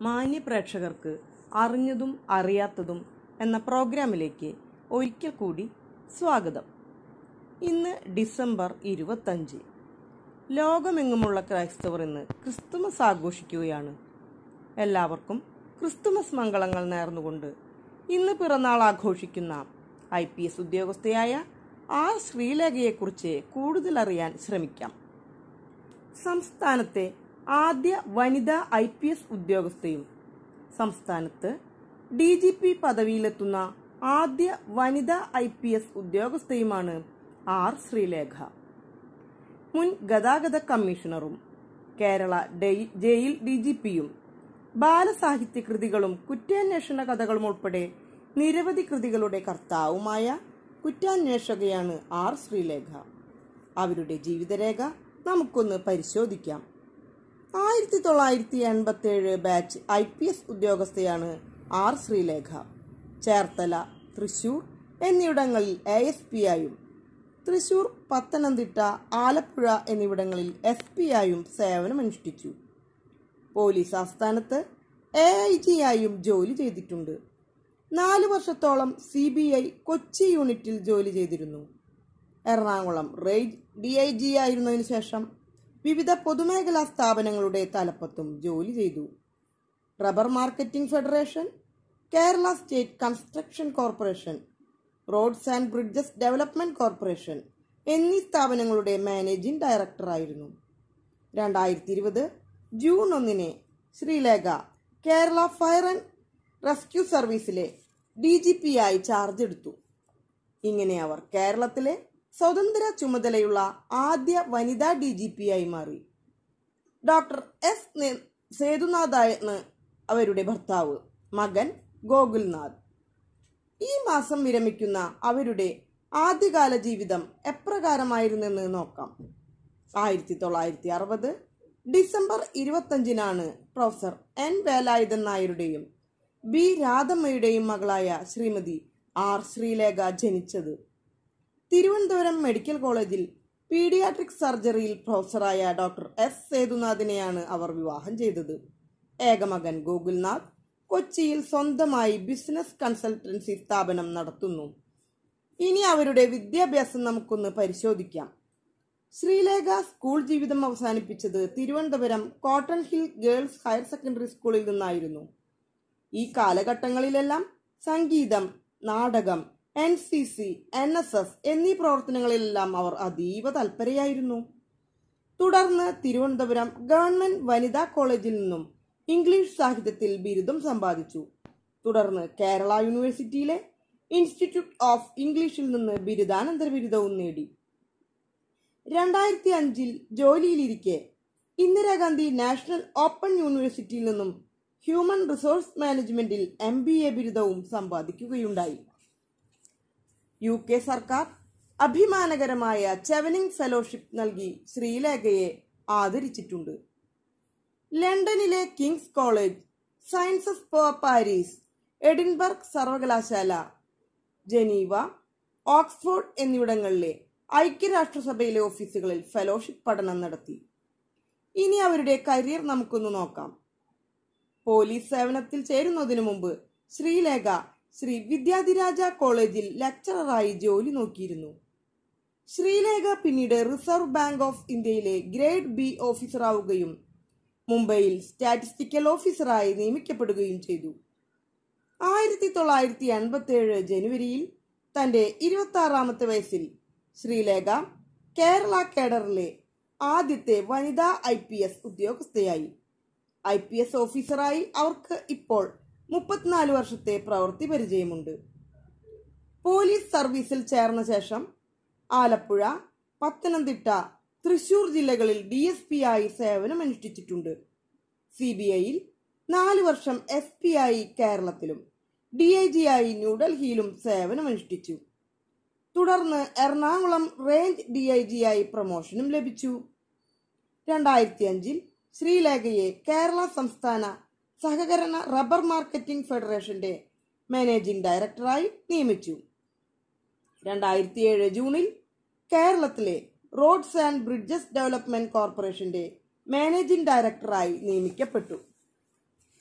മാന്യ പ്രേക്ഷകർക്ക് അറിഞ്ഞതും അറിയാത്തതും എന്ന പ്രോഗ്രാമിലേക്ക് ഒരിക്കൽ കൂടി സ്വാഗതം ഇന്ന് ഡിസംബർ ഇരുപത്തഞ്ച് ലോകമെങ്ങുമുള്ള ക്രൈസ്തവർ ഇന്ന് ക്രിസ്തുമസ് ആഘോഷിക്കുകയാണ് എല്ലാവർക്കും ക്രിസ്തുമസ് മംഗളങ്ങൾ നേർന്നുകൊണ്ട് ഇന്ന് പിറന്നാൾ ആഘോഷിക്കുന്ന ഐ പി എസ് ഉദ്യോഗസ്ഥയായ ആർ ശ്രീലേഖയെക്കുറിച്ച് കൂടുതൽ അറിയാൻ ശ്രമിക്കാം സംസ്ഥാനത്തെ ആദ്യ വനിതാ ഐ പി എസ് ഉദ്യോഗസ്ഥയും സംസ്ഥാനത്ത് ഡി ജി പി പദവിയിലെത്തുന്ന ആദ്യ വനിതാ ഐ പി എസ് ഉദ്യോഗസ്ഥയുമാണ് ആർ ശ്രീലേഖ മുൻ ഗതാഗത കമ്മീഷണറും കേരള ഡെയ്- ജയിൽ ഡി ജി പിയും ബാലസാഹിത്യ കൃതികളും കുറ്റാന്വേഷണ കഥകളും ഉൾപ്പെടെ നിരവധി കൃതികളുടെ കർത്താവുമായ കുറ്റാന്വേഷകയാണ് ആർ ശ്രീലേഖ അവരുടെ ജീവിതരേഖ നമുക്കൊന്ന് പരിശോധിക്കാം ആയിരത്തി തൊള്ളായിരത്തി എൺപത്തി ഏഴ് ബാച്ച് ഐ പി എസ് ഉദ്യോഗസ്ഥയാണ് ആർ ശ്രീലേഖ ചേർത്തല തൃശൂർ എന്നിവിടങ്ങളിൽ എ എസ് പി ആയും തൃശൂർ പത്തനംതിട്ട ആലപ്പുഴ എന്നിവിടങ്ങളിൽ എസ് പി ആയും സേവനമനുഷ്ഠിച്ചു പോലീസ് ആസ്ഥാനത്ത് എ ഐ ജി ആയും ജോലി ചെയ്തിട്ടുണ്ട് നാല് വർഷത്തോളം സി ബി ഐ കൊച്ചി യൂണിറ്റിൽ ജോലി ചെയ്തിരുന്നു Ernakulam raid D I G ആയിരുന്നതിനു ശേഷം വിവിധ പൊതുമേഖലാ സ്ഥാപനങ്ങളുടെ തലപ്പത്തും ജോലി ചെയ്തു rubber marketing federation Kerala state construction corporation roads and bridges development corporation എന്നീ സ്ഥാപനങ്ങളുടെ മാനേജിംഗ് ഡയറക്ടറായിരുന്നു രണ്ടായിരത്തി ഇരുപത് ജൂൺ ഒന്നിന് Sreelekha Kerala fire and rescue സർവീസിലെ ഡി ജി പി ആയി ചാർജ് എടുത്തു ഇങ്ങനെ അവർ കേരളത്തിലെ സ്വതന്ത്ര ചുമതലയുള്ള ആദ്യ വനിതാ ഡി ജി പി ആയി മാറി ഡോക്ടർ എസ് നെ- സേതുനാഥാണ് അവരുടെ ഭർത്താവ് മകൻ ഗോകുൽനാഥ് ഈ മാസം വിരമിക്കുന്ന അവരുടെ ആദ്യകാല ജീവിതം എപ്രകാരമായിരുന്നെന്ന് നോക്കാം ആയിരത്തി തൊള്ളായിരത്തി അറുപത് ഡിസംബർ ഇരുപത്തഞ്ചിനാണ് പ്രൊഫസർ എൻ വേലായുധൻ നായരുടെയും ബി രാധമ്മയുടെയും മകളായ ശ്രീമതി ആർ ശ്രീലേഖ ജനിച്ചത് തിരുവനന്തപുരം മെഡിക്കൽ കോളേജിൽ പീഡിയാട്രിക് സർജറിയിൽ പ്രൊഫസറായ ഡോക്ടർ എസ് സേതുനാഥിനെയാണ് അവർ വിവാഹം ചെയ്തത് ഏകമകൻ ഗോകുൽനാഥ് കൊച്ചിയിൽ സ്വന്തമായി ബിസിനസ് കൺസൾട്ടൻസി സ്ഥാപനം നടത്തുന്നു ഇനി അവരുടെ വിദ്യാഭ്യാസം നമുക്കൊന്ന് പരിശോധിക്കാം ശ്രീലേഖ സ്കൂൾ ജീവിതം അവസാനിപ്പിച്ചത് Thiruvananthapuram Cotton Hill Girls Higher Secondary സ്കൂളിൽ നിന്നായിരുന്നു ഈ കാലഘട്ടങ്ങളിലെല്ലാം സംഗീതം നാടകം N C C N S S എന്നീ പ്രവർത്തനങ്ങളിലെല്ലാം അവർ അതീവ തൽപരയായിരുന്നു തുടർന്ന് തിരുവനന്തപുരം ഗവൺമെന്റ് വനിതാ കോളേജിൽ നിന്നും ഇംഗ്ലീഷ് സാഹിത്യത്തിൽ ബിരുദം സമ്പാദിച്ചു തുടർന്ന് കേരള യൂണിവേഴ്സിറ്റിയിലെ ഇൻസ്റ്റിറ്റ്യൂട്ട് ഓഫ് ഇംഗ്ലീഷിൽ നിന്ന് ബിരുദാനന്തര ബിരുദവും നേടി രണ്ടായിരത്തി അഞ്ചിൽ ജോലിയിലിരിക്കെ ഇന്ദിരാഗാന്ധി നാഷണൽ ഓപ്പൺ യൂണിവേഴ്സിറ്റിയിൽ നിന്നും ഹ്യൂമൻ റിസോഴ്സ് മാനേജ്മെന്റിൽ എം ബി എ ബിരുദവും സമ്പാദിക്കുകയുണ്ടായി യു കെ സർക്കാർ അഭിമാനകരമായ ചെവനിംഗ് ഫെലോഷിപ്പ് നൽകി ശ്രീലേഖയെ ആദരിച്ചിട്ടുണ്ട് ലണ്ടനിലെ കിങ്സ് കോളേജ് സയൻസസ് പ- പാരീസ് എഡിൻബർഗ് സർവകലാശാല ജനീവ ഓക്സ്ഫോർഡ് എന്നിവിടങ്ങളിലെ ഐക്യരാഷ്ട്രസഭയിലെ ഓഫീസുകളിൽ ഫെലോഷിപ്പ് പഠനം നടത്തി ഇനി അവരുടെ കരിയർ നമുക്കൊന്ന് നോക്കാം പോലീസ് സേവനത്തിൽ ചേരുന്നതിനു മുമ്പ് ശ്രീലേഖ ശ്രീ വിദ്യാധിരാജ കോളേജിൽ ലെക്ചററായി ജോലി നോക്കിയിരുന്നു ശ്രീലേഖ പിന്നീട് റിസർവ് ബാങ്ക് ഓഫ് ഇന്ത്യയിലെ ഗ്രേഡ് ബി ഓഫീസറാവുകയും മുംബൈയിൽ സ്റ്റാറ്റിസ്റ്റിക്കൽ ഓഫീസറായി നിയമിക്കപ്പെടുകയും ചെയ്തു ആയിരത്തി തൊള്ളായിരത്തി എൺപത്തി ഏഴ് ജനുവരിയിൽ തന്റെ ഇരുപത്തി ആറാമത്തെ വയസ്സിൽ ശ്രീലേഖ കേരള കേഡറിലെ ആദ്യത്തെ വനിതാ ഐ പി എസ് ഉദ്യോഗസ്ഥയായി ഐ പി എസ് ഓഫീസറായി അവർക്ക് ഇപ്പോൾ മുപ്പത്തിനാല് വർഷത്തെ പ്രവൃത്തി പരിചയമുണ്ട് പോലീസ് സർവീസിൽ ചേർന്ന ശേഷം ആലപ്പുഴ പത്തനംതിട്ട തൃശൂർ ജില്ലകളിൽ ഡി എസ് പി ആയി സേവനമനുഷ്ഠിച്ചിട്ടുണ്ട് സി ബി ഐയിൽ നാല് വർഷം എസ് പി ആയി കേരളത്തിലും ഡി ഐ ജി ആയി ന്യൂഡൽഹിയിലും സേവനമനുഷ്ഠിച്ചു തുടർന്ന് Ernakulam range D I G ആയി പ്രമോഷനും ലഭിച്ചു രണ്ടായിരത്തി അഞ്ചിൽ ശ്രീലേഖയെ കേരള സംസ്ഥാന സഹകരണ റബ്ബർ മാർക്കറ്റിംഗ് ഫെഡറേഷന്റെ മാനേജിംഗ് ഡയറക്ടറായി നിയമിച്ചു രണ്ടായിരത്തി ഏഴ് ജൂണിൽ കേരളത്തിലെ റോഡ്സ് ആൻഡ് ബ്രിഡ്ജസ് ഡെവലപ്മെന്റ് കോർപ്പറേഷന്റെ മാനേജിംഗ് ഡയറക്ടറായി നിയമിക്കപ്പെട്ടു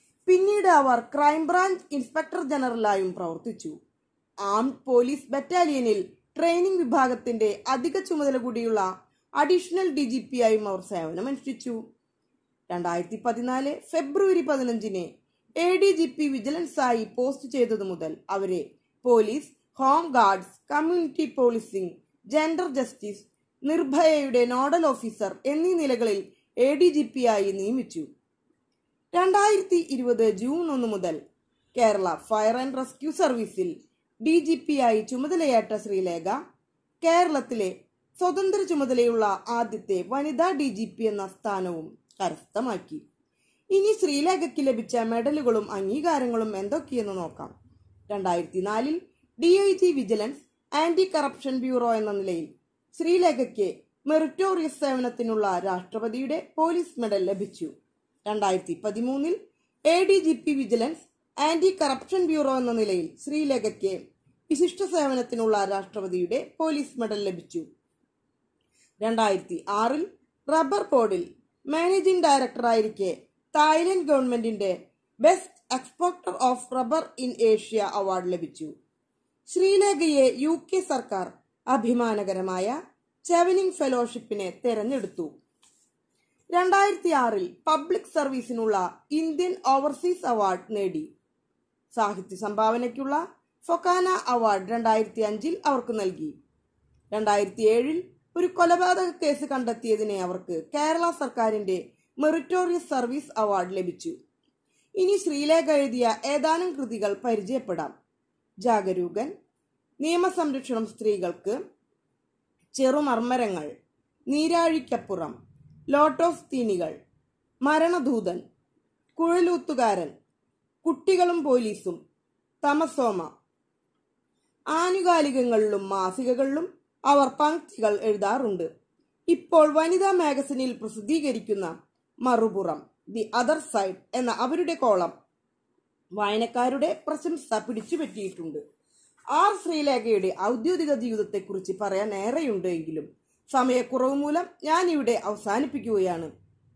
പിന്നീട് അവർ ക്രൈംബ്രാഞ്ച് ഇൻസ്പെക്ടർ ജനറലായും പ്രവർത്തിച്ചു ആംഡ് പോലീസ് ബറ്റാലിയനിൽ ട്രെയിനിംഗ് വിഭാഗത്തിന്റെ അധിക ചുമതല കൂടിയുള്ള അഡീഷണൽ ഡി ജി പി ആയും അവർ സേവനമനുഷ്ഠിച്ചു രണ്ടായിരത്തി പതിനാല് ഫെബ്രുവരി പതിനഞ്ചിന് A D G P vigilance ആയി പോസ്റ്റ് ചെയ്തതു മുതൽ അവരെ police home guards community policing gender justice നിർഭയയുടെ നോഡൽ ഓഫീസർ എന്നീ നിലകളിൽ എ ഡി ജി പി ആയി നിയമിച്ചു രണ്ടായിരത്തി ഇരുപത് ജൂൺ ഒന്ന് മുതൽ കേരള ഫയർ ആൻഡ് റെസ്ക്യൂ സർവീസിൽ ഡി ജി പി ആയി ചുമതലയേറ്റ ശ്രീലേഖ കേരളത്തിലെ സ്വതന്ത്ര ചുമതലയുള്ള ആദ്യത്തെ വനിതാ ഡി ജി പി എന്ന സ്ഥാനവും കരസ്ഥമാക്കി ഇനി ശ്രീലേഖയ്ക്ക് ലഭിച്ച മെഡലുകളും അംഗീകാരങ്ങളും എന്തൊക്കെയെന്ന് നോക്കാം രണ്ടായിരത്തി നാലിൽ D I G vigilance anti corruption bureau എന്ന നിലയിൽ ശ്രീലേഖയ്ക്ക് മെറിറ്റോറിയസ് സേവനത്തിനുള്ള രാഷ്ട്രപതിയുടെ പോലീസ് മെഡൽ ലഭിച്ചു രണ്ടായിരത്തി പതിമൂന്നിൽ A D G P vigilance anti corruption bureau എന്ന നിലയിൽ ശ്രീലേഖയ്ക്ക് വിശിഷ്ട സേവനത്തിനുള്ള രാഷ്ട്രപതിയുടെ പോലീസ് മെഡൽ ലഭിച്ചു രണ്ടായിരത്തി ആറിൽ റബ്ബർ ബോർഡിൽ മാനേജിംഗ് ഡയറക്ടറായിരിക്കെ തായ്ലൻഡ് ഗവൺമെന്റിന്റെ best exporter of rubber in Asia award ലഭിച്ചു ശ്രീലേഖയെ യു കെ സർക്കാർ അഭിമാനകരമായ ചെവനിംഗ് ഫെലോഷിപ്പിനെ തെരഞ്ഞെടുത്തു രണ്ടായിരത്തി ആറിൽ പബ്ലിക് സർവീസിനുള്ള ഇന്ത്യൻ ഓവർസീസ് അവാർഡ് നേടി സാഹിത്യ സംഭാവനയ്ക്കുള്ള ഫൊക്കാന അവാർഡ് രണ്ടായിരത്തി അഞ്ചിൽ അവർക്ക് നൽകി രണ്ടായിരത്തി ഏഴിൽ ഒരു കൊലപാതക കേസ് കണ്ടെത്തിയതിനെ അവർക്ക് കേരള സർക്കാരിന്റെ മെറിറ്റോറിയസ് സർവീസ് അവാർഡ് ലഭിച്ചു ഇനി ശ്രീലേഖ എഴുതിയ ഏതാനും കൃതികൾ പരിചയപ്പെടാം ജാഗരൂകൻ നിയമസംരക്ഷണം സ്ത്രീകൾക്ക് ചെറുമർമ്മരങ്ങൾ നീരാഴിക്കപ്പുറം ലോട്ടോസ് തീനികൾ മരണദൂതൻ കുഴലൂത്തുകാരൻ കുട്ടികളും പോലീസും തമസോമ ആനുകാലികങ്ങളിലും മാസികകളിലും അവർ പങ്ക്തികൾ എഴുതാറുണ്ട് ഇപ്പോൾ വനിതാ മാഗസിനിൽ പ്രസിദ്ധീകരിക്കുന്ന മറുപുറം ദി അതർ സൈഡ് എന്ന അവരുടെ കോളം വായനക്കാരുടെ പ്രശംസ പിടിച്ചുപറ്റിയിട്ടുണ്ട് ആർ ശ്രീലേഖയുടെ ഔദ്യോഗിക ജീവിതത്തെക്കുറിച്ച് പറയാൻ ഏറെയുണ്ട് എങ്കിലും സമയക്കുറവ് മൂലം ഞാൻ ഇവിടെ അവസാനിപ്പിക്കുകയാണ്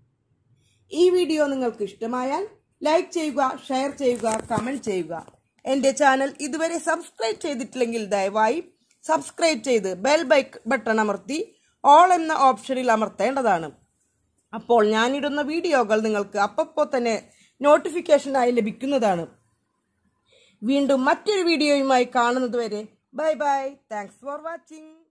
ഈ വീഡിയോ നിങ്ങൾക്ക് ഇഷ്ടമായാൽ ലൈക്ക് ചെയ്യുക ഷെയർ ചെയ്യുക കമന്റ് ചെയ്യുക എന്റെ ചാനൽ ഇതുവരെ സബ്സ്ക്രൈബ് ചെയ്തിട്ടില്ലെങ്കിൽ ദയവായി സബ്സ്ക്രൈബ് ചെയ്ത് ബെൽ ബൈക്ക് ബട്ടൺ അമർത്തി ഓൾ എന്ന ഓപ്ഷനിൽ അമർത്തേണ്ടതാണ് അപ്പോൾ ഞാനിടുന്ന വീഡിയോകൾ നിങ്ങൾക്ക് അപ്പപ്പോൾ തന്നെ നോട്ടിഫിക്കേഷനായി ലഭിക്കുന്നതാണ് വീണ്ടും മറ്റൊരു വീഡിയോയുമായി കാണുന്നതുവരെ bye bye thanks for watching